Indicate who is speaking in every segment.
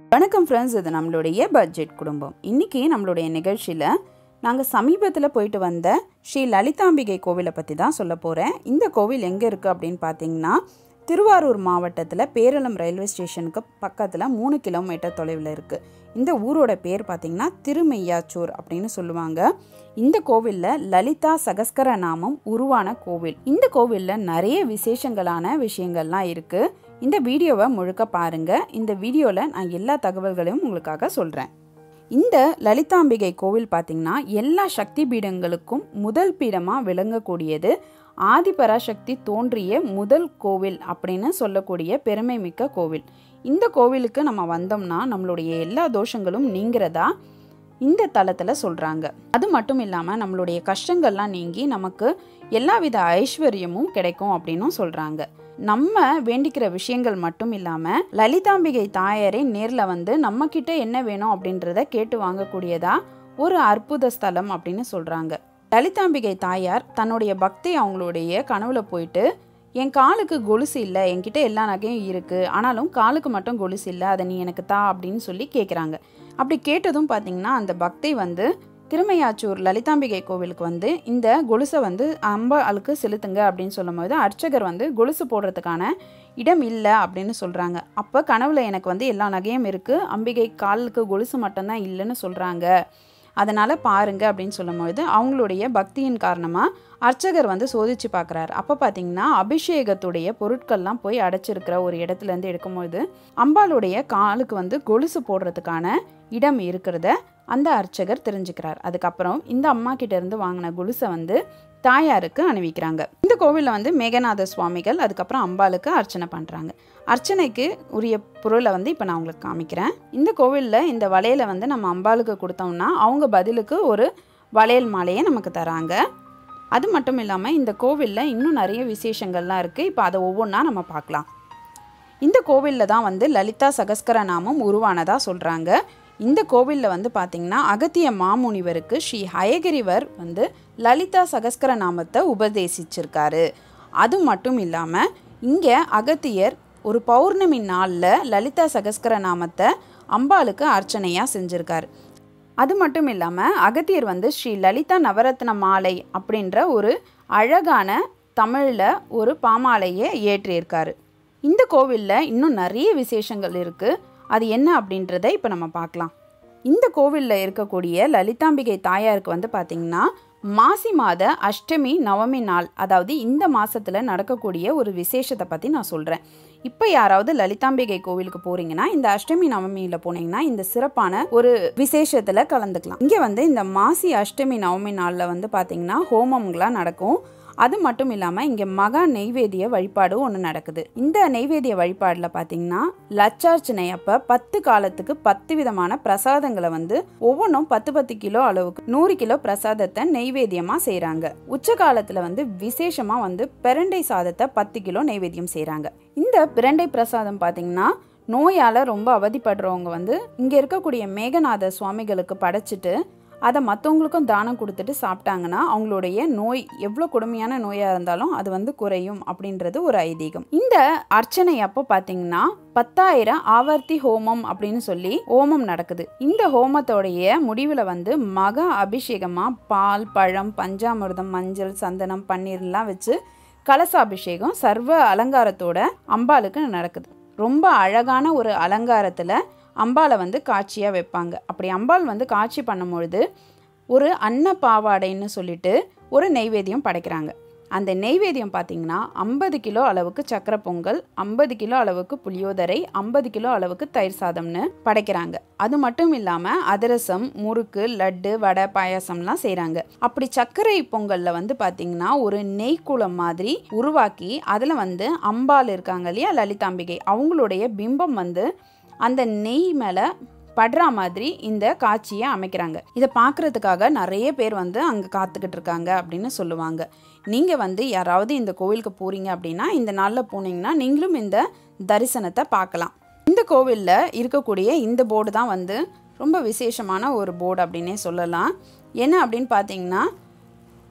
Speaker 1: வணக்கம் ஃப்ரெண்ட்ஸ் இது நம்மளுடைய பட்ஜெட் குடும்பம் இன்றைக்கி நம்மளுடைய நிகழ்ச்சியில் நாங்கள் சமீபத்தில் போயிட்டு வந்த ஸ்ரீ லலிதாம்பிகை கோவிலை பற்றி தான் சொல்ல போகிறேன் இந்த கோவில் எங்கே இருக்குது அப்படின்னு பார்த்தீங்கன்னா திருவாரூர் மாவட்டத்தில் பேரளம் ரயில்வே ஸ்டேஷனுக்கு பக்கத்தில் மூணு கிலோமீட்டர் தொலைவில் இருக்குது இந்த ஊரோட பேர் பார்த்திங்கன்னா திருமெய்யாச்சூர் அப்படின்னு சொல்லுவாங்க இந்த கோவிலில் லலிதா சகஸ்கர நாமம் உருவான கோவில் இந்த கோவிலில் நிறைய விசேஷங்களான விஷயங்கள்லாம் இருக்குது இந்த வீடியோவை முழுக்க பாருங்க இந்த வீடியோவில் நான் எல்லா தகவல்களையும் உங்களுக்காக சொல்கிறேன் இந்த லலிதாம்பிகை கோவில் பார்த்திங்கன்னா எல்லா சக்தி பீடங்களுக்கும் முதல் பீடமாக விளங்கக்கூடியது ஆதிபராசக்தி தோன்றிய முதல் கோவில் அப்படின்னு சொல்லக்கூடிய பெருமை மிக்க கோவில் இந்த கோவிலுக்கு நம்ம வந்தோம்னா நம்மளுடைய எல்லா தோஷங்களும் நீங்கிறதா இந்த தளத்தில் சொல்கிறாங்க அது மட்டும் இல்லாமல் நம்மளுடைய கஷ்டங்கள்லாம் நீங்கி நமக்கு எல்லாவித ஐஸ்வர்யமும் கிடைக்கும் அப்படின்னும் சொல்கிறாங்க நம்ம வேண்டிக்கிற விஷயங்கள் மட்டும் இல்லாமல் லலிதாம்பிகை தாயாரே நேரில் வந்து நம்மக்கிட்ட என்ன வேணும் அப்படின்றத கேட்டு வாங்கக்கூடியதா ஒரு அற்புத ஸ்தலம் அப்படின்னு சொல்கிறாங்க லலிதாம்பிகை தாயார் தன்னுடைய பக்தி அவங்களுடைய கனவுல போயிட்டு என் காலுக்கு கொலுசு இல்லை என்கிட்ட எல்லா நகையும் இருக்குது ஆனாலும் காலுக்கு மட்டும் கொலுசு இல்லை அதை நீ எனக்கு தா அப்படின்னு சொல்லி கேட்குறாங்க அப்படி கேட்டதும் பார்த்தீங்கன்னா அந்த பக்தை வந்து திருமையாச்சூர் லலிதாம்பிகை கோவிலுக்கு வந்து இந்த கொலுசை வந்து அம்பாளுக்கு செலுத்துங்க அப்படின்னு சொல்லும்போது அர்ச்சகர் வந்து கொலுசு போடுறதுக்கான இடம் இல்லை அப்படின்னு சொல்கிறாங்க அப்போ கனவுல எனக்கு வந்து எல்லா நகையும் இருக்குது அம்பிகை காலுக்கு கொலுசு மட்டும்தான் இல்லைன்னு சொல்கிறாங்க அதனால் பாருங்க அப்படின்னு சொல்லும்பொழுது அவங்களுடைய பக்தியின் காரணமாக அர்ச்சகர் வந்து சோதிச்சு பார்க்குறாரு அப்போ பார்த்தீங்கன்னா அபிஷேகத்துடைய பொருட்கள்லாம் போய் அடைச்சிருக்கிற ஒரு இடத்துலேருந்து எடுக்கும்போது அம்பாளுடைய காலுக்கு வந்து கொலுசு போடுறதுக்கான இடம் இருக்கிறத அந்த அர்ச்சகர் தெரிஞ்சுக்கிறார் அதுக்கப்புறம் இந்த அம்மா கிட்ட இருந்து வாங்கின கொலுசை வந்து தாயாருக்கு அணிவிக்கிறாங்க இந்த கோவிலில் வந்து மேகநாத சுவாமிகள் அதுக்கப்புறம் அம்பாளுக்கு அர்ச்சனை பண்ணுறாங்க அர்ச்சனைக்கு உரிய பொருளை வந்து இப்போ நான் உங்களுக்கு காமிக்கிறேன் இந்த கோவிலில் இந்த வளையலை வந்து நம்ம அம்பாளுக்கு கொடுத்தோம்னா அவங்க பதிலுக்கு ஒரு வளையல் மாலையை நமக்கு தராங்க அது மட்டும் இல்லாமல் இந்த கோவிலில் இன்னும் நிறைய விசேஷங்கள்லாம் இருக்குது இப்போ அதை ஒவ்வொன்றா நம்ம பார்க்கலாம் இந்த கோவிலில் தான் வந்து லலிதா சகஸ்கர நாமம் உருவானதாக சொல்கிறாங்க இந்த கோவிலில் வந்து பார்த்திங்கன்னா அகத்திய மாமுனிவருக்கு ஸ்ரீ ஹயகிரிவர் வந்து லலிதா சகஸ்கர நாமத்தை உபதேசிச்சிருக்காரு அது மட்டும் இல்லாமல் இங்கே அகத்தியர் ஒரு பௌர்ணமி நாளில் லலிதா சகஸ்கர நாமத்தை அம்பாளுக்கு அர்ச்சனையாக செஞ்சுருக்காரு அது மட்டும் இல்லாமல் அகத்தியர் வந்து ஸ்ரீ லலிதா நவரத்ன மாலை அப்படின்ற ஒரு அழகான தமிழில் ஒரு பாமாலையை ஏற்றியிருக்காரு இந்த கோவிலில் இன்னும் நிறைய விசேஷங்கள் இருக்குது அது என்ன அப்படின்றத இப்போ நம்ம பார்க்கலாம் இந்த கோவிலில் இருக்கக்கூடிய லலிதாம்பிகை தாயாருக்கு வந்து பார்த்திங்கன்னா மாசி மாத அஷ்டமி நவமி நாள் அதாவது இந்த மாதத்தில் நடக்கக்கூடிய ஒரு விசேஷத்தை பற்றி நான் சொல்கிறேன் இப்போ யாராவது லலிதாம்பிகை கோவிலுக்கு போகிறீங்கன்னா இந்த அஷ்டமி நவமியில் போனீங்கன்னா இந்த சிறப்பான ஒரு விசேஷத்தில் கலந்துக்கலாம் இங்கே வந்து இந்த மாசி அஷ்டமி நவமி நாளில் வந்து பார்த்திங்கன்னா ஹோமம்லாம் நடக்கும் அது மட்டும் இல்லாமல் இங்கே மகா நெய்வேதிய வழிபாடு ஒன்று நடக்குது இந்த நெய்வேதிய வழிபாடில் பார்த்தீங்கன்னா லட்சார்ச்சனை அப்போ பத்து காலத்துக்கு பத்து விதமான பிரசாதங்களை வந்து ஒவ்வொன்றும் பத்து பத்து கிலோ அளவுக்கு நூறு கிலோ பிரசாதத்தை நெய்வேத்தியமாக செய்கிறாங்க உச்ச காலத்தில் வந்து விசேஷமாக வந்து பிரண்டை சாதத்தை பத்து கிலோ நெய்வேத்தியம் செய்கிறாங்க இந்த பிரண்டை பிரசாதம் பார்த்தீங்கன்னா நோயால் ரொம்ப அவதிப்படுறவங்க வந்து இங்கே இருக்கக்கூடிய மேகநாத சுவாமிகளுக்கு படைச்சிட்டு அதை மற்றவங்களுக்கும் தானம் கொடுத்துட்டு சாப்பிட்டாங்கன்னா அவங்களுடைய நோய் எவ்வளோ கொடுமையான நோயாக இருந்தாலும் அது வந்து குறையும் அப்படின்றது ஒரு ஐதீகம் இந்த அர்ச்சனை அப்போ பார்த்தீங்கன்னா பத்தாயிரம் ஆவர்த்தி ஹோமம் அப்படின்னு சொல்லி ஹோமம் நடக்குது இந்த ஹோமத்தோடைய முடிவில் வந்து மகா அபிஷேகமாக பால் பழம் பஞ்சாமிர்தம் மஞ்சள் சந்தனம் பன்னீர்லாம் வச்சு கலசாபிஷேகம் சர்வ அலங்காரத்தோட அம்பாளுக்கு நடக்குது ரொம்ப அழகான ஒரு அலங்காரத்தில் அம்பாலை வந்து காட்சியாக வைப்பாங்க அப்படி அம்பாள் வந்து காட்சி பண்ணும்பொழுது ஒரு அன்ன பாவாடைன்னு சொல்லிட்டு ஒரு நெய்வேத்தியம் படைக்கிறாங்க அந்த நெய்வேத்தியம் பார்த்தீங்கன்னா ஐம்பது கிலோ அளவுக்கு சக்கரை பொங்கல் ஐம்பது கிலோ அளவுக்கு புளியோதரை ஐம்பது கிலோ அளவுக்கு தயிர் சாதம்னு படைக்கிறாங்க அது மட்டும் இல்லாமல் அதிரசம் முறுக்கு லட்டு வடை பாயாசம்லாம் செய்கிறாங்க அப்படி சர்க்கரை பொங்கலில் வந்து பார்த்தீங்கன்னா ஒரு நெய் குளம் மாதிரி உருவாக்கி அதில் வந்து அம்பாள் இருக்காங்க இல்லையா லலிதாம்பிகை அவங்களுடைய பிம்பம் வந்து அந்த நெய் மேலே படுற மாதிரி இந்த காட்சியை அமைக்கிறாங்க இதை பார்க்குறதுக்காக நிறைய பேர் வந்து அங்கே காத்துக்கிட்டு இருக்காங்க அப்படின்னு சொல்லுவாங்க நீங்கள் வந்து யாராவது இந்த கோவிலுக்கு போகிறீங்க அப்படின்னா இந்த நாளில் போனீங்கன்னா நீங்களும் இந்த தரிசனத்தை பார்க்கலாம் இந்த கோவிலில் இருக்கக்கூடிய இந்த போர்டு தான் வந்து ரொம்ப விசேஷமான ஒரு போர்டு அப்படின்னே சொல்லலாம் என்ன அப்படின்னு பார்த்தீங்கன்னா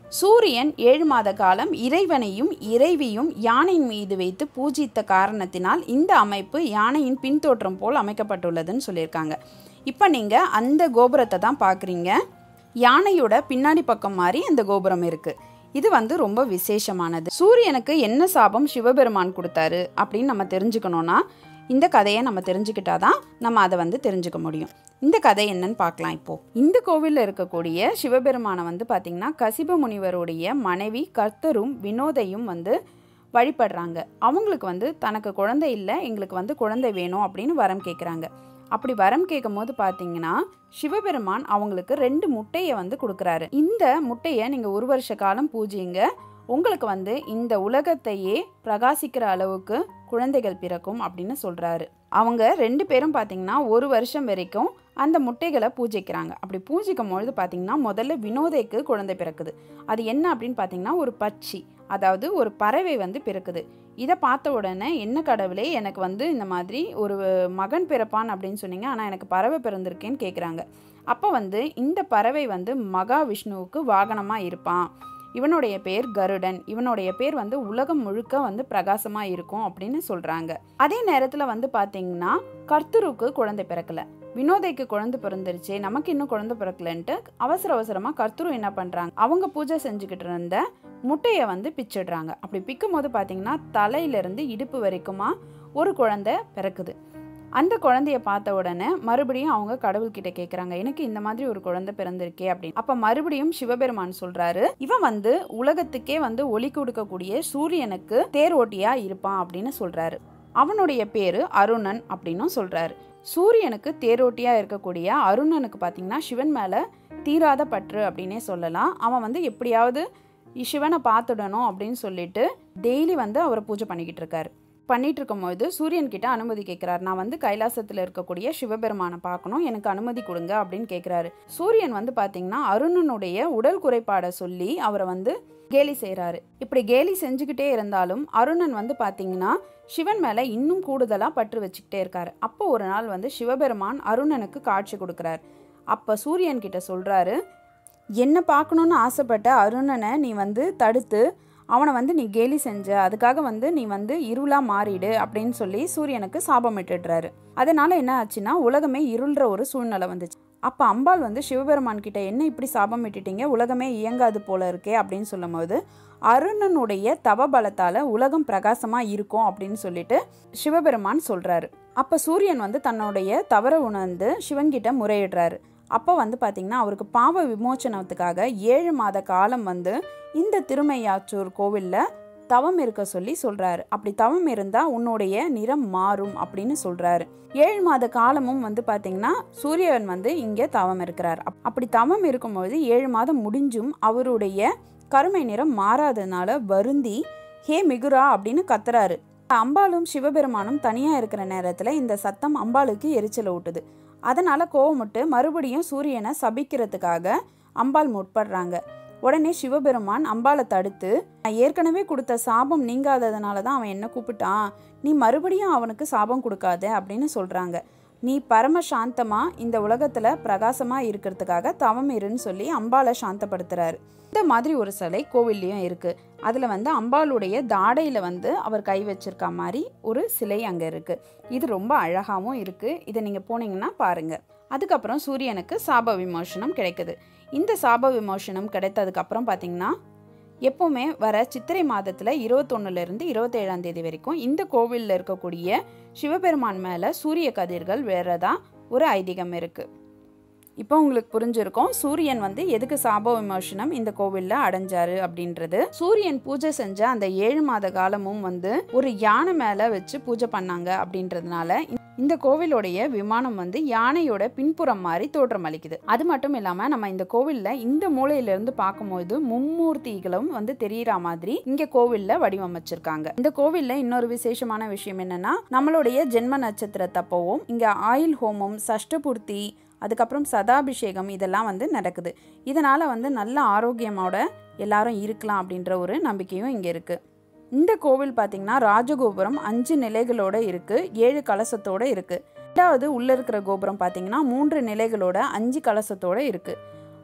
Speaker 1: சூரியன் ஏழு மாத காலம் இறைவனையும் இறைவியும் யானையின் மீது வைத்து பூஜித்த காரணத்தினால் இந்த அமைப்பு யானையின் பின்தோற்றம் போல் அமைக்கப்பட்டுள்ளதுன்னு சொல்லியிருக்காங்க இப்போ நீங்கள் அந்த கோபுரத்தை தான் பார்க்குறீங்க யானையோட பின்னாடி பக்கம் மாதிரி அந்த கோபுரம் இருக்குது இது வந்து ரொம்ப விசேஷமானது சூரியனுக்கு என்ன சாபம் சிவபெருமான் கொடுத்தாரு அப்படின்னு நம்ம தெரிஞ்சுக்கணும்னா இந்த கதையை நம்ம தெரிஞ்சுக்கிட்டாதான் நம்ம அதை வந்து தெரிஞ்சுக்க முடியும் இந்த கதை என்னன்னு பார்க்கலாம் இப்போ இந்த கோவிலில் இருக்கக்கூடிய சிவபெருமானை வந்து பார்த்திங்கன்னா கசிப முனிவருடைய மனைவி கர்த்தரும் வினோதையும் வந்து வழிபடுறாங்க அவங்களுக்கு வந்து தனக்கு குழந்தை இல்லை எங்களுக்கு வந்து குழந்தை வேணும் அப்படின்னு வரம் கேட்குறாங்க அப்படி வரம் கேட்கும் போது பார்த்தீங்கன்னா சிவபெருமான் அவங்களுக்கு ரெண்டு முட்டையை வந்து கொடுக்குறாரு இந்த முட்டையை நீங்கள் ஒரு வருஷ காலம் பூஜிங்க உங்களுக்கு வந்து இந்த உலகத்தையே பிரகாசிக்கிற அளவுக்கு குழந்தைகள் பிறக்கும் அப்படின்னு சொல்கிறாரு அவங்க ரெண்டு பேரும் பார்த்தீங்கன்னா ஒரு வருஷம் வரைக்கும் அந்த முட்டைகளை பூஜிக்கிறாங்க அப்படி பூஜிக்கும் பொழுது பார்த்தீங்கன்னா முதல்ல வினோதைக்கு குழந்தை பிறக்குது அது என்ன அப்படின்னு பார்த்தீங்கன்னா ஒரு பட்சி அதாவது ஒரு பறவை வந்து பிறக்குது இதை பார்த்த உடனே என்ன கடவுளே எனக்கு வந்து இந்த மாதிரி ஒரு மகன் பிறப்பான் அப்படின்னு சொன்னீங்க ஆனால் எனக்கு பறவை பிறந்திருக்கேன்னு கேட்குறாங்க அப்போ வந்து இந்த பறவை வந்து மகாவிஷ்ணுவுக்கு வாகனமாக இருப்பான் இவனுடைய பேர் கருடன் இவனுடைய பேர் வந்து உலகம் முழுக்க வந்து பிரகாசமாக இருக்கும் அப்படின்னு சொல்கிறாங்க அதே நேரத்தில் வந்து பார்த்தீங்கன்னா கர்த்தருக்கு குழந்தை பிறக்கல வினோதைக்கு குழந்தை பிறந்துருச்சு நமக்கு இன்னும் குழந்தை பிறக்கலன்ட்டு அவசர அவசரமாக கர்த்தரும் என்ன பண்ணுறாங்க அவங்க பூஜை செஞ்சுக்கிட்டு இருந்த முட்டையை வந்து பிச்சிடுறாங்க அப்படி பிக்கும் போது பார்த்தீங்கன்னா தலையிலிருந்து இடுப்பு வரைக்குமா ஒரு குழந்தை பிறக்குது அந்த குழந்தைய பார்த்த உடனே மறுபடியும் அவங்க கடவுள்கிட்ட கேட்குறாங்க எனக்கு இந்த மாதிரி ஒரு குழந்தை பிறந்திருக்கே அப்படின்னு அப்போ மறுபடியும் சிவபெருமான் சொல்றாரு இவன் வந்து உலகத்துக்கே வந்து ஒளி கொடுக்கக்கூடிய சூரியனுக்கு தேர் ஓட்டியா இருப்பான் அப்படின்னு சொல்றாரு அவனுடைய பேரு அருணன் அப்படின்னும் சொல்றாரு சூரியனுக்கு தேரோட்டியா இருக்கக்கூடிய அருணனுக்கு பார்த்தீங்கன்னா சிவன் மேல தீராத பற்று அப்படின்னே சொல்லலாம் அவன் வந்து எப்படியாவது சிவனை பார்த்துடணும் அப்படின்னு சொல்லிட்டு டெய்லி வந்து அவரை பூஜை பண்ணிக்கிட்டு இருக்காரு பண்ணிட்டு இருக்கும்போது சூரியன் கிட்ட அனுமதி கேட்கிறார் நான் வந்து கைலாசத்தில் இருக்கக்கூடிய சிவபெருமானை பார்க்கணும் எனக்கு அனுமதி கொடுங்க அப்படின்னு கேட்குறாரு சூரியன் வந்து பார்த்தீங்கன்னா அருணனுடைய உடல் குறைபாடை சொல்லி அவரை வந்து கேலி செய்கிறாரு இப்படி கேலி செஞ்சுக்கிட்டே இருந்தாலும் அருணன் வந்து பார்த்தீங்கன்னா சிவன் மேலே இன்னும் கூடுதலாக பற்று வச்சுக்கிட்டே இருக்காரு அப்போ ஒரு நாள் வந்து சிவபெருமான் அருணனுக்கு காட்சி கொடுக்குறாரு அப்போ சூரியன் கிட்ட சொல்கிறாரு என்ன பார்க்கணுன்னு ஆசைப்பட்ட அருணனை நீ வந்து தடுத்து அவனை வந்து நீ கேலி செஞ்ச அதுக்காக வந்து நீ வந்து இருளாக மாறிடு அப்படின்னு சொல்லி சூரியனுக்கு சாபம் இட்டுடுறாரு அதனால என்ன ஆச்சுன்னா உலகமே இருள்ற ஒரு சூழ்நிலை வந்துச்சு அப்போ அம்பாள் வந்து சிவபெருமான் கிட்ட என்ன இப்படி சாபம் இட்டுட்டீங்க உலகமே இயங்காது போல இருக்கே அப்படின்னு சொல்லும்போது அருணனுடைய தவ பலத்தால் உலகம் பிரகாசமாக இருக்கும் அப்படின்னு சொல்லிட்டு சிவபெருமான் சொல்கிறாரு அப்போ சூரியன் வந்து தன்னுடைய தவற உணர்ந்து சிவன்கிட்ட முறையிடுறாரு அப்போ வந்து பார்த்திங்கன்னா அவருக்கு பாவ விமோச்சனத்துக்காக ஏழு மாத காலம் வந்து இந்த திருமையாச்சூர் கோவிலில் தவம் இருக்க சொல்லி சொல்கிறாரு அப்படி தவம் இருந்தால் உன்னுடைய நிறம் மாறும் அப்படின்னு சொல்கிறாரு ஏழு மாத காலமும் வந்து பார்த்திங்கன்னா சூரியன் வந்து இங்கே தவம் இருக்கிறார் அப்- அப்படி தவம் இருக்கும்போது ஏழு மாதம் முடிஞ்சும் அவருடைய கருமை நிறம் மாறாததுனால வருந்தி ஹே மிகுரா அப்படின்னு கத்துறாரு அம்பாளும் சிவபெருமானும் தனியாக இருக்கிற நேரத்தில் இந்த சத்தம் அம்பாளுக்கு எரிச்சலை ஊட்டுது அதனால கோவமுட்டு மறுபடியும் சூரியனை சபிக்கிறதுக்காக அம்பாள் முற்படுறாங்க உடனே சிவபெருமான் அம்பாளை தடுத்து "நான் ஏற்கனவே கொடுத்த சாபம் நீங்காததுனால தான் அவன் என்ன கூப்பிட்டான் நீ மறுபடியும் அவனுக்கு சாபம் கொடுக்காத அப்படின்னு சொல்றாங்க நீ பரம சாந்தமா இந்த உலகத்துல பிரகாசமா இருக்கிறதுக்காக தவம் இருன்னு சொல்லி அம்பாளை சாந்தப்படுத்துறாரு இந்த மாதிரி ஒரு சிலை கோவில்லையும் இருக்கு அதுல வந்து அம்பாளுடைய தாடையில வந்து அவர் கை வச்சிருக்க மாதிரி ஒரு சிலை அங்க இருக்கு இது ரொம்ப அழகாவும் இருக்கு இதை நீங்க போனீங்கன்னா பாருங்க அதுக்கப்புறம் சூரியனுக்கு சாப விமோசனம் கிடைக்குது இந்த சாப விமோசனம் கிடைத்ததுக்கு அப்புறம் பார்த்தீங்கன்னா எப்போவுமே வர சித்திரை மாதத்தில் இருபத்தொன்னுலேருந்து இருபத்தேழாம் தேதி வரைக்கும் இந்த கோவிலில் இருக்கக்கூடிய சிவபெருமான் மேலே சூரிய கதிர்கள் வேறதா ஒரு ஐதீகம் இருக்குது இப்போ உங்களுக்கு புரிஞ்சிருக்கும் சூரியன் வந்து எதுக்கு சாப விமோசனம் இந்த கோவில்ல அடைஞ்சாரு அப்படின்றது சூரியன் பூஜை செஞ்ச அந்த ஏழு மாத காலமும் வந்து ஒரு யானை மேல வச்சு பூஜை பண்ணாங்க அப்படின்றதுனால இந்த கோவிலுடைய விமானம் வந்து யானையோட பின்புறம் மாதிரி தோற்றம் அளிக்குது அது மட்டும் இல்லாம நம்ம இந்த கோவில்ல இந்த மூலையில இருந்து பார்க்கும்போது மும்மூர்த்திகளும் வந்து தெரியற மாதிரி இங்க கோவில்ல வடிவமைச்சிருக்காங்க இந்த கோவில்ல இன்னொரு விசேஷமான விஷயம் என்னன்னா நம்மளுடைய ஜென்ம நட்சத்திரத்தப்பவும் இங்க ஆயில் ஹோமம் சஷ்டபூர்த்தி அதுக்கப்புறம் சதாபிஷேகம் இதெல்லாம் வந்து நடக்குது இதனால வந்து நல்ல ஆரோக்கியமோட எல்லாரும் இருக்கலாம் அப்படின்ற ஒரு நம்பிக்கையும் இங்கே இருக்கு இந்த கோவில் பார்த்தீங்கன்னா ராஜகோபுரம் அஞ்சு நிலைகளோட இருக்கு ஏழு கலசத்தோட இருக்கு ரெண்டாவது உள்ள இருக்கிற கோபுரம் பார்த்தீங்கன்னா மூன்று நிலைகளோட அஞ்சு கலசத்தோட இருக்கு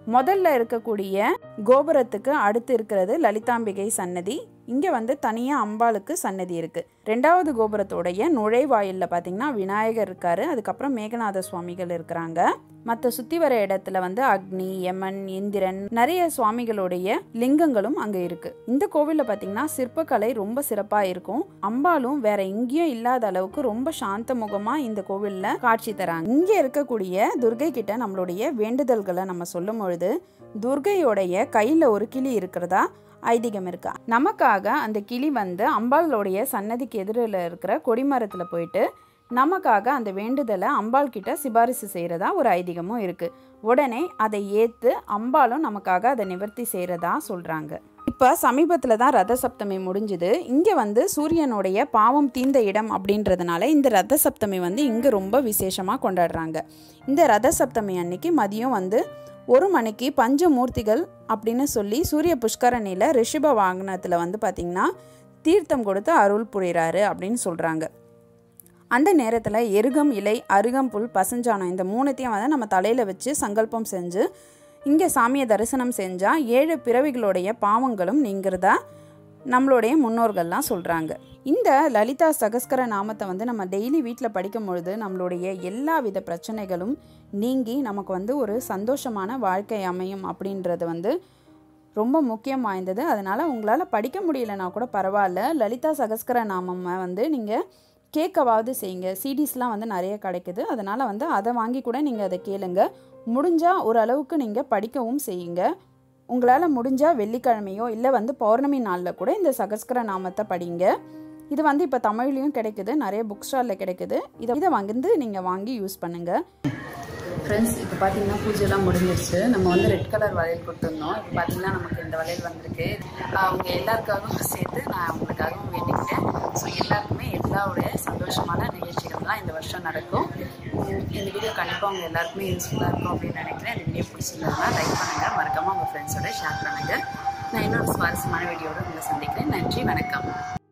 Speaker 1: முதல்ல இருக்கக்கூடிய கோபுரத்துக்கு அடுத்து இருக்கிறது லலிதாம்பிகை சன்னதி இங்கே வந்து தனியாக அம்பாளுக்கு சன்னதி இருக்குது ரெண்டாவது கோபுரத்தோடைய நுழைவாயிலில் பார்த்தீங்கன்னா விநாயகர் இருக்கார் அதுக்கப்புறம் மேகநாத சுவாமிகள் இருக்கிறாங்க மற்ற சுற்றி வர இடத்துல வந்து அக்னி யமன் இந்திரன் நிறைய சுவாமிகளுடைய லிங்கங்களும் அங்கே இருக்குது இந்த கோவிலில் பார்த்தீங்கன்னா சிற்பக்கலை ரொம்ப சிறப்பாக இருக்கும் அம்பாலும் வேற எங்கேயும் இல்லாத அளவுக்கு ரொம்ப சாந்த முகமாக இந்த கோவிலில் காட்சி தராங்க இங்கே இருக்கக்கூடிய துர்கை கிட்ட நம்மளுடைய வேண்டுதல்களை நம்ம சொல்லும் பொழுது துர்கையோடைய கையில் ஒரு கிளி இருக்கிறதா ஐதீகம் இருக்கா நமக்காக அந்த கிளி வந்து அம்பாளுடைய சன்னதிக்கு எதிரில் இருக்கிற கொடிமரத்தில் போயிட்டு நமக்காக அந்த வேண்டுதலை அம்பாள் கிட்ட சிபாரிசு செய்கிறதா ஒரு ஐதீகமும் இருக்குது உடனே அதை ஏற்று அம்பாலும் நமக்காக அதை நிவர்த்தி செய்கிறதா சொல்கிறாங்க இப்போ சமீபத்தில் தான் ரத சப்தமி முடிஞ்சுது இங்கே வந்து சூரியனுடைய பாவம் தீந்த இடம் அப்படின்றதுனால இந்த ரத சப்தமி வந்து இங்கே ரொம்ப விசேஷமாக கொண்டாடுறாங்க இந்த ரத சப்தமி அன்னைக்கு மதியம் வந்து ஒரு மணிக்கு பஞ்சமூர்த்திகள் அப்படின்னு சொல்லி சூரிய புஷ்கரணியில் ரிஷிப வாகனத்தில் வந்து பார்த்திங்கன்னா தீர்த்தம் கொடுத்து அருள் புரிகிறாரு அப்படின்னு சொல்கிறாங்க அந்த நேரத்தில் எருகம் இலை அருகம்புல் பசஞ்சானம் இந்த மூணுத்தையும் வந்து நம்ம தலையில் வச்சு சங்கல்பம் செஞ்சு இங்கே சாமியை தரிசனம் செஞ்சால் ஏழு பிறவிகளுடைய பாவங்களும் நீங்கிறதா நம்மளுடைய முன்னோர்கள்லாம் சொல்கிறாங்க இந்த லலிதா சகஸ்கர நாமத்தை வந்து நம்ம டெய்லி வீட்டில் படிக்கும் பொழுது நம்மளுடைய எல்லா வித பிரச்சனைகளும் நீங்கி நமக்கு வந்து ஒரு சந்தோஷமான வாழ்க்கை அமையும் அப்படின்றது வந்து ரொம்ப முக்கியம் வாய்ந்தது அதனால் உங்களால் படிக்க முடியலனா கூட பரவாயில்ல லலிதா சகஸ்கர நாமம் வந்து நீங்கள் கேட்கவாவது செய்யுங்க சிடிஸ்லாம் வந்து நிறைய கிடைக்குது அதனால் வந்து அதை வாங்கி கூட நீங்கள் அதை கேளுங்க முடிஞ்சால் ஓரளவுக்கு நீங்கள் படிக்கவும் செய்யுங்க உங்களால் முடிஞ்சால் வெள்ளிக்கிழமையோ இல்லை வந்து பௌர்ணமி நாளில் கூட இந்த சகஸ்கர நாமத்தை படிங்க இது வந்து இப்போ தமிழ்லேயும் கிடைக்குது நிறைய புக் ஸ்டாலில் கிடைக்குது இதை இதை வந்து நீங்கள் வாங்கி யூஸ் பண்ணுங்கள்
Speaker 2: ஃப்ரெண்ட்ஸ் இப்போ பார்த்தீங்கன்னா பூஜைலாம் முடிஞ்சிருச்சு நம்ம வந்து ரெட் கலர் வளையல் கொடுத்துருந்தோம் இப்போ பார்த்தீங்கன்னா நமக்கு இந்த வளையல் வந்திருக்கு அவங்க எல்லாருக்காகவும் சேர்த்து நான் அவங்களுக்காகவும் வேண்டிக்கிட்டேன் ஸோ எல்லாருக்குமே எல்லாருடைய சந்தோஷமான நிகழ்ச்சிகள்லாம் இந்த வருஷம் நடக்கும் உம் இந்த வீடியோ கண்டிப்பாக அவங்க எல்லாருக்குமே யூஸ்ஃபுல்லாக இருக்கும் அப்படின்னு நினைக்கிறேன் இந்த வீடியோ பிடிச்சிருந்தா லைக் பண்ணுங்கள் மறக்காமல் உங்கள் ஃப்ரெண்ட்ஸோட ஷேர் பண்ணுங்கள் நான் இன்னொரு சுவாரஸ்யமான வீடியோட உங்களை சந்திக்கிறேன் நன்றி வணக்கம்